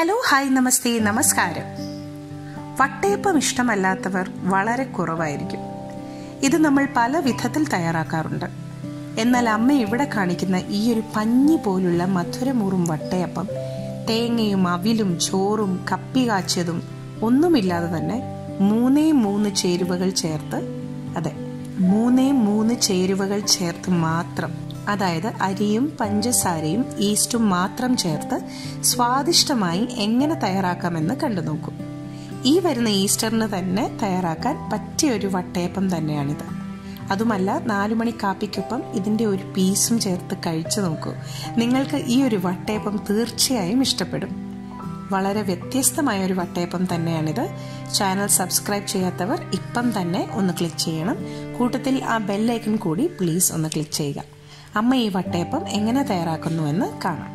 hello hi നമസ്തേ നമസ്കാരം വട്ടയപ്പം ഇഷ്ടമല്ലാത്തവർ വളരെ കുറവായിരിക്കും ഇത് നമ്മൾ പല വിധത്തിൽ തയ്യാറാക്കാറുണ്ട് എന്നാൽ അമ്മ ഇവിടെ കാണിക്കുന്ന ഈ ഒരു പഞ്ഞി പോലുള്ള മധുരമൂറും വട്ടയപ്പം തേങ്ങയും അവിലും ചോറും കപ്പി കാച്ചിയതും ഒന്നുമില്ലാതെ തന്നെ മൂന്നേ മൂന്ന് ചേരുവകൾ ചേർത്ത് അതെ മൂന്നേ മൂന്ന് ചേരുവകൾ ചേർത്ത് മാത്രം അതായത് അരിയും പഞ്ചസാരയും ഈസ്റ്റും മാത്രം ചേർത്ത് സ്വാദിഷ്ടമായി എങ്ങനെ തയ്യാറാക്കാമെന്ന് കണ്ടു നോക്കൂ ഈ വരുന്ന ഈസ്റ്ററിന് തന്നെ തയ്യാറാക്കാൻ പറ്റിയ ഒരു വട്ടയപ്പം തന്നെയാണിത് അതുമല്ല നാലു മണി കാപ്പിക്കൊപ്പം ഇതിൻ്റെ ഒരു പീസും ചേർത്ത് കഴിച്ചു നോക്കൂ നിങ്ങൾക്ക് ഈ ഒരു വട്ടയപ്പം തീർച്ചയായും ഇഷ്ടപ്പെടും വളരെ വ്യത്യസ്തമായ ഒരു വട്ടയപ്പം തന്നെയാണിത് ചാനൽ സബ്സ്ക്രൈബ് ചെയ്യാത്തവർ ഇപ്പം തന്നെ ഒന്ന് ക്ലിക്ക് ചെയ്യണം കൂട്ടത്തിൽ ആ ബെല്ലൈക്കൺ കൂടി പ്ലീസ് ഒന്ന് ക്ലിക്ക് ചെയ്യുക അമ്മ ഈ വട്ടയപ്പം എങ്ങനെ തയ്യാറാക്കുന്നുവെന്ന് കാണാം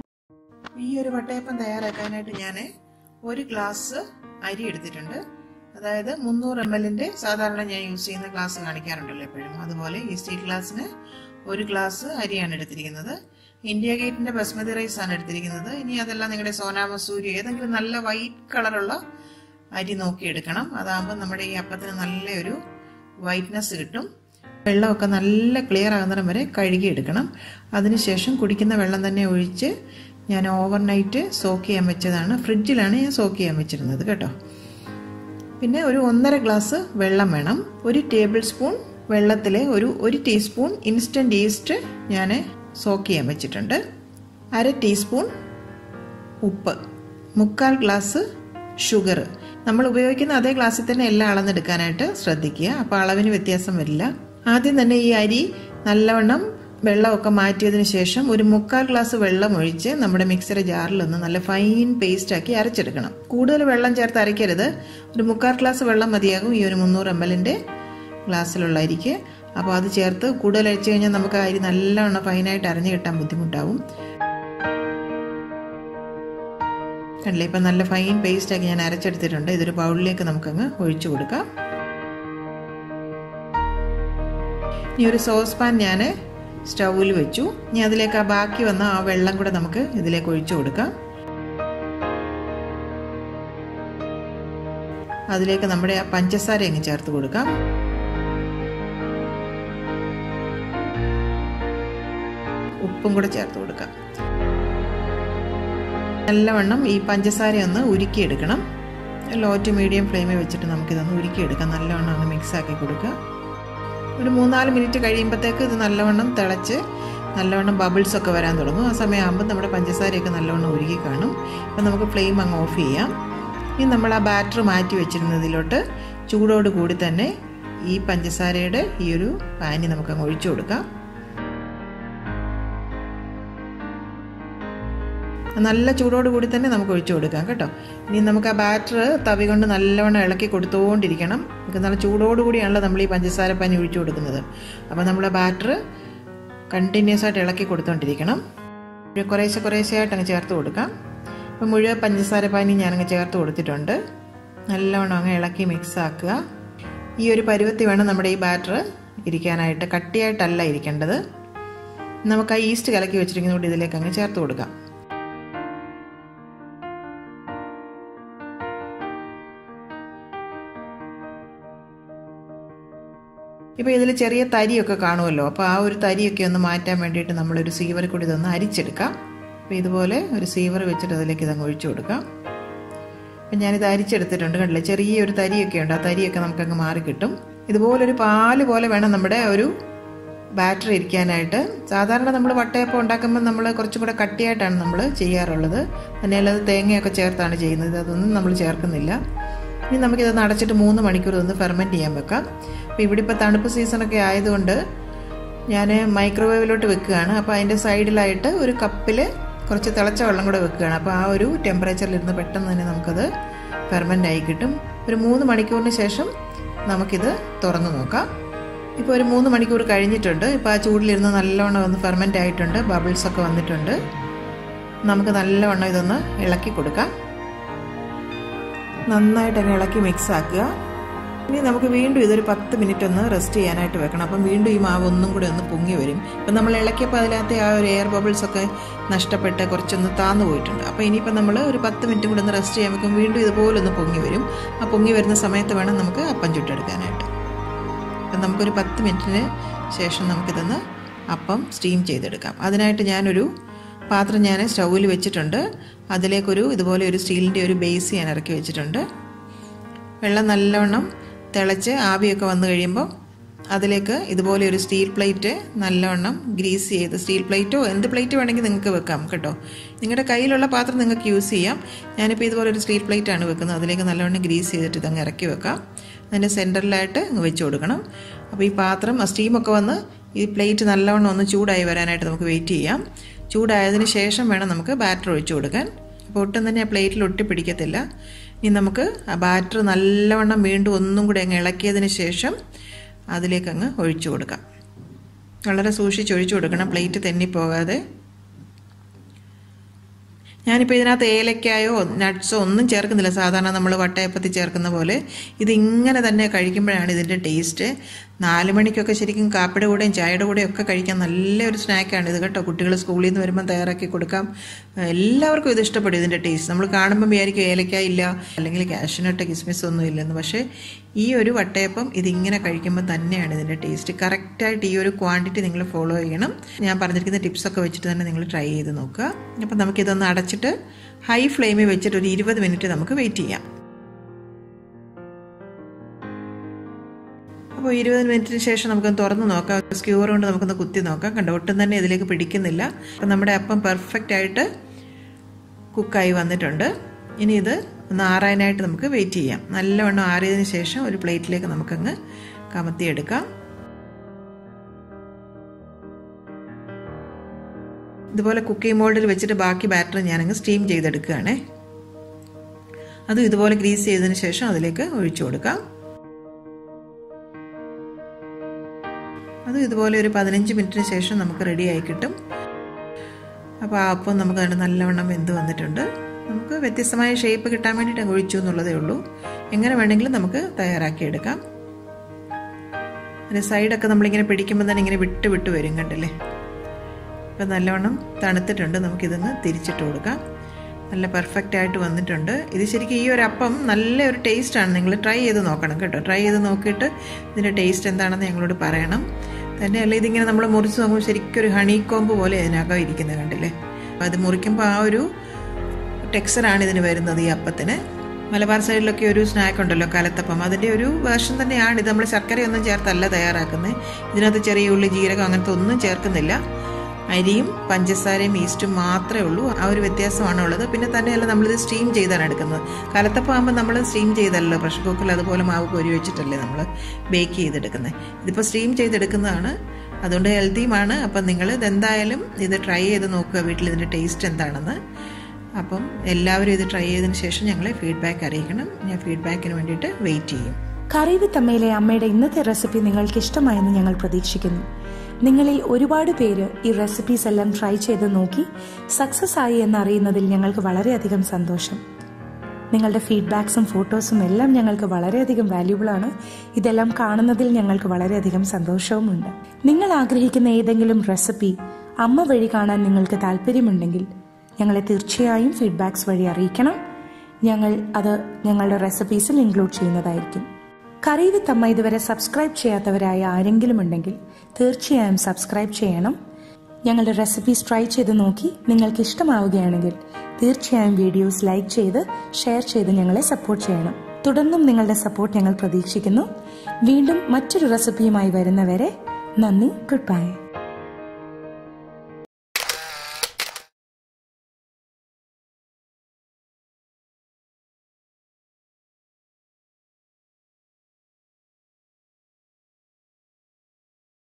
ഈ ഒരു വട്ടയപ്പം തയ്യാറാക്കാനായിട്ട് ഞാൻ ഒരു ഗ്ലാസ് അരി എടുത്തിട്ടുണ്ട് അതായത് മുന്നൂറ് എം എല്ലിന്റെ സാധാരണ ഞാൻ യൂസ് ചെയ്യുന്ന ഗ്ലാസ് കാണിക്കാറുണ്ടല്ലോ എപ്പോഴും അതുപോലെ ഈ സ്റ്റീൽ ഗ്ലാസ്സിന് ഒരു ഗ്ലാസ് അരിയാണ് എടുത്തിരിക്കുന്നത് ഇന്ത്യ ഗേറ്റിന്റെ ബസ്മതി റൈസ് ആണ് എടുത്തിരിക്കുന്നത് ഇനി അതെല്ലാം നിങ്ങളുടെ സോനാ മസൂരി ഏതെങ്കിലും നല്ല വൈറ്റ് കളറുള്ള അരി നോക്കി എടുക്കണം അതാകുമ്പോൾ നമ്മുടെ ഈ അപ്പത്തിന് നല്ലൊരു വൈറ്റ്നസ് കിട്ടും വെള്ളമൊക്കെ നല്ല ക്ലിയർ ആകുന്നിടം വരെ കഴുകിയെടുക്കണം അതിനുശേഷം കുടിക്കുന്ന വെള്ളം തന്നെ ഒഴിച്ച് ഞാൻ ഓവർനൈറ്റ് സോക്ക് ചെയ്യാൻ വെച്ചതാണ് ഫ്രിഡ്ജിലാണ് ഞാൻ സോക്ക് ചെയ്യാൻ വെച്ചിരുന്നത് കേട്ടോ പിന്നെ ഒരു ഒന്നര ഗ്ലാസ് വെള്ളം വേണം ഒരു ടേബിൾ സ്പൂൺ വെള്ളത്തിൽ ഒരു ഒരു ടീസ്പൂൺ ഇൻസ്റ്റൻറ്റ് ഈസ്റ്റ് ഞാൻ സോക്ക് ചെയ്യാൻ വെച്ചിട്ടുണ്ട് അര ടീസ്പൂൺ ഉപ്പ് മുക്കാൽ ഗ്ലാസ് ഷുഗർ നമ്മൾ ഉപയോഗിക്കുന്ന അതേ ഗ്ലാസ്സിൽ തന്നെ എല്ലാം അളന്നെടുക്കാനായിട്ട് ശ്രദ്ധിക്കുക അപ്പോൾ അളവിന് വ്യത്യാസം വരില്ല ആദ്യം തന്നെ ഈ അരി നല്ലവണ്ണം വെള്ളമൊക്കെ മാറ്റിയതിന് ശേഷം ഒരു മുക്കാൽ ഗ്ലാസ് വെള്ളം ഒഴിച്ച് നമ്മുടെ മിക്സറി ജാറിലൊന്ന് നല്ല ഫൈൻ പേസ്റ്റ് ആക്കി അരച്ചെടുക്കണം കൂടുതൽ വെള്ളം ചേർത്ത് അരയ്ക്കരുത് ഒരു മുക്കാൽ ഗ്ലാസ് വെള്ളം മതിയാകും ഈ ഒരു മുന്നൂറ് എം എല്ലിൻ്റെ ഗ്ലാസ്സിലുള്ള അരിക്ക് അപ്പോൾ അത് ചേർത്ത് കൂടുതൽ അരച്ചു കഴിഞ്ഞാൽ നമുക്ക് അരി നല്ലവണ്ണം ഫൈനായിട്ട് അരഞ്ഞു കിട്ടാൻ ബുദ്ധിമുട്ടാവും കണ്ടില്ലേ ഇപ്പം നല്ല ഫൈൻ പേസ്റ്റ് ആക്കി ഞാൻ അരച്ചെടുത്തിട്ടുണ്ട് ഇതൊരു ബൗളിലേക്ക് നമുക്കങ്ങ് ഒഴിച്ചു കൊടുക്കാം ഇനി ഒരു സോസ് പാൻ ഞാൻ സ്റ്റൗവിൽ വെച്ചു ഇനി അതിലേക്ക് ആ ബാക്കി വന്ന ആ വെള്ളം കൂടെ നമുക്ക് ഇതിലേക്ക് ഒഴിച്ചു കൊടുക്കാം അതിലേക്ക് നമ്മുടെ ആ പഞ്ചസാര അങ്ങ് ചേർത്ത് കൊടുക്കാം ഉപ്പും കൂടെ ചേർത്ത് കൊടുക്കാം നല്ലവണ്ണം ഈ പഞ്ചസാര ഒന്ന് ഉരുക്കിയെടുക്കണം ലോ ടു മീഡിയം ഫ്ലെയിമിൽ വെച്ചിട്ട് നമുക്കിതൊന്ന് ഉരുക്കിയെടുക്കാം നല്ലവണ്ണം ഒന്ന് മിക്സ് ആക്കി കൊടുക്കുക ഒരു മൂന്നാല് മിനിറ്റ് കഴിയുമ്പോഴത്തേക്ക് ഇത് നല്ലവണ്ണം തിളച്ച് നല്ലവണ്ണം ബബിൾസ് ഒക്കെ വരാൻ തുടങ്ങും ആ സമയമാകുമ്പോൾ നമ്മുടെ പഞ്ചസാരയൊക്കെ നല്ലവണ്ണം ഉരുകി കാണും അപ്പം നമുക്ക് ഫ്ലെയിം അങ്ങ് ഓഫ് ചെയ്യാം ഇനി നമ്മൾ ആ ബാറ്റർ മാറ്റി വെച്ചിരുന്നതിലോട്ട് ചൂടോട് കൂടി തന്നെ ഈ പഞ്ചസാരയുടെ ഈ ഒരു പാനി നമുക്കങ്ങ് ഒഴിച്ചു കൊടുക്കാം നല്ല ചൂടോട് കൂടി തന്നെ നമുക്ക് ഒഴിച്ചു കൊടുക്കാം കേട്ടോ ഇനി നമുക്ക് ആ ബാറ്റർ തവി കൊണ്ട് നല്ലവണ്ണം ഇളക്കി കൊടുത്തുകൊണ്ടിരിക്കണം നമുക്ക് നല്ല ചൂടോട് കൂടിയാണല്ലോ നമ്മൾ ഈ പഞ്ചസാര പാനി ഒഴിച്ചു കൊടുക്കുന്നത് അപ്പോൾ നമ്മൾ ആ ബാറ്റർ കണ്ടിന്യൂസ് ആയിട്ട് ഇളക്കി കൊടുത്തുകൊണ്ടിരിക്കണം കുറേശ്ശെ കുറേശ്ശെ ആയിട്ട് അങ്ങ് ചേർത്ത് കൊടുക്കാം അപ്പോൾ മുഴുവൻ പഞ്ചസാര പാനി ഞാനങ്ങ് ചേർത്ത് കൊടുത്തിട്ടുണ്ട് നല്ലവണ്ണം അങ്ങ് ഇളക്കി മിക്സ് ആക്കുക ഈ ഒരു പരുവത്തി വേണം നമ്മുടെ ഈ ബാറ്റർ ഇരിക്കാനായിട്ട് കട്ടിയായിട്ടല്ല ഇരിക്കേണ്ടത് നമുക്ക് ആ ഈസ്റ്റ് കലക്കി വെച്ചിരിക്കുന്നതുകൊണ്ട് ഇതിലേക്ക് അങ്ങ് ചേർത്ത് കൊടുക്കാം ഇപ്പോൾ ഇതിൽ ചെറിയ തരിയൊക്കെ കാണുമല്ലോ അപ്പോൾ ആ ഒരു തരിയൊക്കെ ഒന്ന് മാറ്റാൻ വേണ്ടിയിട്ട് നമ്മളൊരു സീവർ കൂടി ഇതൊന്ന് അരിച്ചെടുക്കാം അപ്പോൾ ഇതുപോലെ ഒരു സീവർ വെച്ചിട്ട് അതിലേക്ക് ഇതങ്ങ് ഒഴിച്ചു കൊടുക്കാം അപ്പം ഞാനിത് അരിച്ചെടുത്തിട്ടുണ്ട് കണ്ടില്ലേ ചെറിയൊരു തരിയൊക്കെ ഉണ്ട് ആ തരിയൊക്കെ നമുക്കങ്ങ് മാറി കിട്ടും ഇതുപോലൊരു പാല് പോലെ വേണം നമ്മുടെ ഒരു ബാറ്റർ ഇരിക്കാനായിട്ട് സാധാരണ നമ്മൾ വട്ടയപ്പം ഉണ്ടാക്കുമ്പോൾ നമ്മൾ കുറച്ചും കൂടെ കട്ടിയായിട്ടാണ് നമ്മൾ ചെയ്യാറുള്ളത് തന്നെയല്ലാതെ തേങ്ങയൊക്കെ ചേർത്താണ് ചെയ്യുന്നത് അതൊന്നും നമ്മൾ ചേർക്കുന്നില്ല ഇനി നമുക്കിതൊന്ന് അടച്ചിട്ട് മൂന്ന് മണിക്കൂർ ഒന്ന് ഫെർമെൻറ്റ് ചെയ്യാൻ വെക്കാം അപ്പോൾ ഇവിടെ ഇപ്പോൾ തണുപ്പ് സീസണൊക്കെ ആയതുകൊണ്ട് ഞാൻ മൈക്രോവേവിലോട്ട് വെക്കുകയാണ് അപ്പോൾ അതിൻ്റെ സൈഡിലായിട്ട് ഒരു കപ്പിൽ കുറച്ച് തിളച്ച വെള്ളം കൂടെ വെക്കുകയാണ് അപ്പോൾ ആ ഒരു ടെമ്പറേച്ചറിലിരുന്ന് പെട്ടെന്ന് തന്നെ നമുക്കത് ഫെർമെൻ്റ് ആയി കിട്ടും ഒരു മൂന്ന് മണിക്കൂറിന് ശേഷം നമുക്കിത് തുറന്നു നോക്കാം ഇപ്പോൾ ഒരു മൂന്ന് മണിക്കൂർ കഴിഞ്ഞിട്ടുണ്ട് ഇപ്പോൾ ആ ചൂടിലിരുന്ന് നല്ലവണ്ണം ഒന്ന് ഫെർമെൻ്റ് ആയിട്ടുണ്ട് ബബിൾസ് ഒക്കെ വന്നിട്ടുണ്ട് നമുക്ക് നല്ലവണ്ണം ഇതൊന്ന് ഇളക്കി കൊടുക്കാം നന്നായിട്ട് തന്നെ ഇളക്കി മിക്സ് ആക്കുക ഇനി നമുക്ക് വീണ്ടും ഇതൊരു പത്ത് മിനിറ്റ് ഒന്ന് റെസ്റ്റ് ചെയ്യാനായിട്ട് വെക്കണം അപ്പം വീണ്ടും ഈ മാവ് ഒന്നും കൂടെ ഒന്ന് പൊങ്ങി വരും ഇപ്പം നമ്മൾ ഇളക്കിയപ്പോൾ അതിനകത്തെ ആ ഒരു എയർ ബബിൾസ് ഒക്കെ നഷ്ടപ്പെട്ട് കുറച്ചൊന്ന് താന്നു പോയിട്ടുണ്ട് അപ്പോൾ ഇനിയിപ്പോൾ നമ്മൾ ഒരു പത്ത് മിനിറ്റ് കൂടെ ഒന്ന് റെസ്റ്റ് ചെയ്യാൻ വെക്കും വീണ്ടും ഇതുപോലെ ഒന്ന് പൊങ്ങി വരും ആ പൊങ്ങി വരുന്ന സമയത്ത് വേണം നമുക്ക് അപ്പം ചുട്ടെടുക്കാനായിട്ട് അപ്പം നമുക്കൊരു പത്ത് മിനിറ്റിന് ശേഷം നമുക്കിതൊന്ന് അപ്പം സ്റ്റീം ചെയ്തെടുക്കാം അതിനായിട്ട് ഞാനൊരു പാത്രം ഞാൻ സ്റ്റൗവിൽ വെച്ചിട്ടുണ്ട് അതിലേക്കൊരു ഇതുപോലെ ഒരു സ്റ്റീലിൻ്റെ ഒരു ബേസ് ഞാൻ ഇറക്കി വെച്ചിട്ടുണ്ട് വെള്ളം നല്ലവണ്ണം തിളച്ച് ആവിയൊക്കെ വന്നു കഴിയുമ്പോൾ അതിലേക്ക് ഇതുപോലെ ഒരു സ്റ്റീൽ പ്ലേറ്റ് നല്ലവണ്ണം ഗ്രീസ് ചെയ്ത് സ്റ്റീൽ പ്ലേറ്റോ എന്ത് പ്ലേറ്റ് വേണമെങ്കിൽ നിങ്ങൾക്ക് വെക്കാം കേട്ടോ നിങ്ങളുടെ കയ്യിലുള്ള പാത്രം നിങ്ങൾക്ക് യൂസ് ചെയ്യാം ഞാനിപ്പോൾ ഇതുപോലെ ഒരു സ്റ്റീൽ പ്ലേറ്റ് ആണ് വെക്കുന്നത് അതിലേക്ക് നല്ലവണ്ണം ഗ്രീസ് ചെയ്തിട്ട് ഇതങ്ങ് ഇറക്കി വെക്കാം അതിൻ്റെ സെൻറ്ററിലായിട്ട് അങ്ങ് വെച്ച് കൊടുക്കണം അപ്പോൾ ഈ പാത്രം ആ സ്റ്റീമൊക്കെ വന്ന് ഈ പ്ലേറ്റ് നല്ലവണ്ണം ഒന്ന് ചൂടായി വരാനായിട്ട് നമുക്ക് വെയിറ്റ് ചെയ്യാം ചൂടായതിന് ശേഷം വേണം നമുക്ക് ബാറ്റർ ഒഴിച്ചു കൊടുക്കാൻ അപ്പോൾ ഒട്ടും തന്നെ ആ പ്ലേറ്റിൽ ഒട്ടി പിടിക്കത്തില്ല ഇനി നമുക്ക് ആ ബാറ്റർ നല്ലവണ്ണം വീണ്ടും ഒന്നും കൂടി അങ്ങ് ഇളക്കിയതിന് ശേഷം അതിലേക്ക് അങ്ങ് ഒഴിച്ചു കൊടുക്കാം വളരെ സൂക്ഷിച്ച് ഒഴിച്ചു കൊടുക്കണം പ്ലേറ്റ് തെന്നിപ്പോകാതെ ഞാനിപ്പോൾ ഇതിനകത്ത് ഏലക്കായോ നട്ട്സോ ഒന്നും ചേർക്കുന്നില്ല സാധാരണ നമ്മൾ വട്ടയപ്പത്തിൽ ചേർക്കുന്ന പോലെ ഇതിങ്ങനെ തന്നെ കഴിക്കുമ്പോഴാണ് ഇതിൻ്റെ ടേസ്റ്റ് നാല് മണിക്കൊക്കെ ശരിക്കും കാപ്പിയുടെ കൂടെയും ചായയുടെ കൂടെയും ഒക്കെ കഴിക്കാൻ നല്ലൊരു സ്നാക്കാണ് ഇത് കേട്ടോ കുട്ടികൾ സ്കൂളിൽ നിന്ന് വരുമ്പോൾ തയ്യാറാക്കി കൊടുക്കാം എല്ലാവർക്കും ഇത് ഇഷ്ടപ്പെടും ഇതിൻ്റെ ടേസ്റ്റ് നമ്മൾ കാണുമ്പോൾ വിചാരിക്കും ഏലക്കായ ഇല്ല അല്ലെങ്കിൽ കാഷ്നട്ട് കിസ്മിസ് ഒന്നും ഇല്ലെന്ന് പക്ഷേ ഈ ഒരു വട്ടയപ്പം ഇതിങ്ങനെ കഴിക്കുമ്പോൾ തന്നെയാണ് ഇതിൻ്റെ ടേസ്റ്റ് കറക്റ്റായിട്ട് ഈ ഒരു ക്വാണ്ടിറ്റി നിങ്ങൾ ഫോളോ ചെയ്യണം ഞാൻ പറഞ്ഞിരിക്കുന്ന ടിപ്സൊക്കെ വെച്ചിട്ട് തന്നെ നിങ്ങൾ ട്രൈ ചെയ്ത് നോക്കുക അപ്പം നമുക്കിതൊന്ന് അടച്ചിട്ട് ഹൈ ഫ്ലെയിമിൽ വെച്ചിട്ട് ഒരു ഇരുപത് മിനിറ്റ് നമുക്ക് വെയിറ്റ് ചെയ്യാം അപ്പോൾ ഇരുപത് മിനിറ്റിന് ശേഷം നമുക്കൊന്ന് തുറന്ന് നോക്കാം സ്ക്യൂർ കൊണ്ട് നമുക്കൊന്ന് കുത്തി നോക്കാം കണ്ടോ ഒട്ടും തന്നെ ഇതിലേക്ക് പിടിക്കുന്നില്ല അപ്പം നമ്മുടെ അപ്പം പെർഫെക്റ്റ് ആയിട്ട് കുക്കായി വന്നിട്ടുണ്ട് ഇനി ഇത് ഒന്ന് ആറാനായിട്ട് നമുക്ക് വെയിറ്റ് ചെയ്യാം നല്ലവണ്ണം ആറിയതിന് ശേഷം ഒരു പ്ലേറ്റിലേക്ക് നമുക്കങ്ങ് കമത്തിയെടുക്കാം ഇതുപോലെ കുക്കിംഗ് മോൾഡിൽ വെച്ചിട്ട് ബാക്കി ബാറ്റർ ഞാനങ്ങ് സ്റ്റീം ചെയ്തെടുക്കുകയാണേ അതും ഇതുപോലെ ഗ്രീസ് ചെയ്തതിന് ശേഷം അതിലേക്ക് ഒഴിച്ചു കൊടുക്കാം അതും ഇതുപോലെ ഒരു പതിനഞ്ച് മിനിറ്റിന് ശേഷം നമുക്ക് റെഡി ആയി കിട്ടും അപ്പോൾ ആ അപ്പം നമുക്ക് അതിന് നല്ലവണ്ണം വെന്ത് വന്നിട്ടുണ്ട് നമുക്ക് വ്യത്യസ്തമായ ഷേപ്പ് കിട്ടാൻ വേണ്ടിയിട്ട് അങ്ങ് ഒഴിച്ചു എന്നുള്ളതേ ഉള്ളൂ എങ്ങനെ വേണമെങ്കിലും നമുക്ക് തയ്യാറാക്കിയെടുക്കാം അതിൻ്റെ സൈഡൊക്കെ നമ്മളിങ്ങനെ പിടിക്കുമ്പോൾ തന്നെ ഇങ്ങനെ വിട്ട് വിട്ട് വരും കണ്ടില്ലേ അപ്പം നല്ലവണ്ണം തണുത്തിട്ടുണ്ട് നമുക്കിതൊന്ന് തിരിച്ചിട്ട് കൊടുക്കാം നല്ല പെർഫെക്റ്റ് ആയിട്ട് വന്നിട്ടുണ്ട് ഇത് ശരിക്കും ഈ ഒരു അപ്പം നല്ല ഒരു ടേസ്റ്റാണ് നിങ്ങൾ ട്രൈ ചെയ്ത് നോക്കണം കേട്ടോ ട്രൈ ചെയ്ത് നോക്കിയിട്ട് ഇതിൻ്റെ ടേസ്റ്റ് എന്താണെന്ന് ഞങ്ങളോട് പറയണം തന്നെയല്ല ഇതിങ്ങനെ നമ്മൾ മുറിച്ച് നോക്കുമ്പോൾ ശരിക്കും ഒരു ഹണി കോമ്പ് പോലെ അതിനകം ഇരിക്കുന്നത് കണ്ടില്ലേ അപ്പോൾ അത് മുറിക്കുമ്പോൾ ആ ഒരു ടെക്സ്ചറാണ് ഇതിന് വരുന്നത് ഈ അപ്പത്തിന് മലബാർ സൈഡിലൊക്കെ ഒരു സ്നാക്ക് ഉണ്ടല്ലോ കലത്തപ്പം അതിൻ്റെ ഒരു വേർഷൻ തന്നെയാണ് ഇത് നമ്മൾ ശർക്കരയൊന്നും ചേർത്തല്ല തയ്യാറാക്കുന്നത് ഇതിനകത്ത് ചെറിയ ഉള്ളി ജീരകം അങ്ങനത്തെ ഒന്നും ചേർക്കുന്നില്ല അരിയും പഞ്ചസാരയും ഈസ്റ്റും മാത്രമേ ഉള്ളൂ ആ ഒരു വ്യത്യാസമാണ് ഉള്ളത് പിന്നെ തന്നെയല്ല നമ്മളിത് സ്റ്റീം ചെയ്താണ് എടുക്കുന്നത് കലത്തപ്പം ആകുമ്പോൾ നമ്മൾ സ്റ്റീം ചെയ്തല്ലോ പ്രഷർ കുക്കറിൽ അതുപോലെ മാവ് പൊരി വെച്ചിട്ടല്ലേ നമ്മൾ ബേക്ക് ചെയ്തെടുക്കുന്നത് ഇതിപ്പോൾ സ്റ്റീം ചെയ്തെടുക്കുന്നതാണ് അതുകൊണ്ട് ഹെൽത്തിയുമാണ് അപ്പം നിങ്ങൾ ഇതെന്തായാലും ഇത് ട്രൈ ചെയ്ത് നോക്കുക വീട്ടിൽ ഇതിൻ്റെ ടേസ്റ്റ് എന്താണെന്ന് അപ്പം എല്ലാവരും ഇത് ട്രൈ ചെയ്തതിന് ശേഷം ഞങ്ങളെ ഫീഡ്ബാക്ക് അറിയിക്കണം ഞാൻ ഫീഡ്ബാക്കിന് വേണ്ടിയിട്ട് വെയിറ്റ് ചെയ്യും കറി വിത്ത് അമ്മയിലെ അമ്മയുടെ ഇന്നത്തെ റെസിപ്പി നിങ്ങൾക്ക് ഇഷ്ടമായെന്ന് ഞങ്ങൾ പ്രതീക്ഷിക്കുന്നു നിങ്ങളിൽ ഒരുപാട് പേര് ഈ റെസിപ്പീസ് എല്ലാം ട്രൈ ചെയ്ത് നോക്കി സക്സസ് ആയി എന്നറിയുന്നതിൽ ഞങ്ങൾക്ക് വളരെയധികം സന്തോഷം നിങ്ങളുടെ ഫീഡ്ബാക്സും ഫോട്ടോസും എല്ലാം ഞങ്ങൾക്ക് വളരെയധികം വാല്യൂബിൾ ആണ് ഇതെല്ലാം കാണുന്നതിൽ ഞങ്ങൾക്ക് വളരെയധികം സന്തോഷവുമുണ്ട് നിങ്ങൾ ആഗ്രഹിക്കുന്ന ഏതെങ്കിലും റെസിപ്പി അമ്മ വഴി കാണാൻ നിങ്ങൾക്ക് താല്പര്യമുണ്ടെങ്കിൽ ഞങ്ങളെ തീർച്ചയായും ഫീഡ്ബാക്സ് വഴി അറിയിക്കണം ഞങ്ങൾ അത് ഞങ്ങളുടെ റെസിപ്പീസിൽ ഇൻക്ലൂഡ് ചെയ്യുന്നതായിരിക്കും കറി വിത്ത് അമ്മ ഇതുവരെ സബ്സ്ക്രൈബ് ചെയ്യാത്തവരായ ആരെങ്കിലും ഉണ്ടെങ്കിൽ തീർച്ചയായും സബ്സ്ക്രൈബ് ചെയ്യണം ഞങ്ങളുടെ റെസിപ്പീസ് ട്രൈ ചെയ്ത് നോക്കി നിങ്ങൾക്ക് ഇഷ്ടമാവുകയാണെങ്കിൽ തീർച്ചയായും വീഡിയോസ് ലൈക്ക് ചെയ്ത് ഷെയർ ചെയ്ത് ഞങ്ങളെ സപ്പോർട്ട് ചെയ്യണം തുടർന്നും നിങ്ങളുടെ സപ്പോർട്ട് ഞങ്ങൾ പ്രതീക്ഷിക്കുന്നു വീണ്ടും മറ്റൊരു റെസിപ്പിയുമായി വരുന്നവരെ നന്ദി ഗുഡ് ബൈ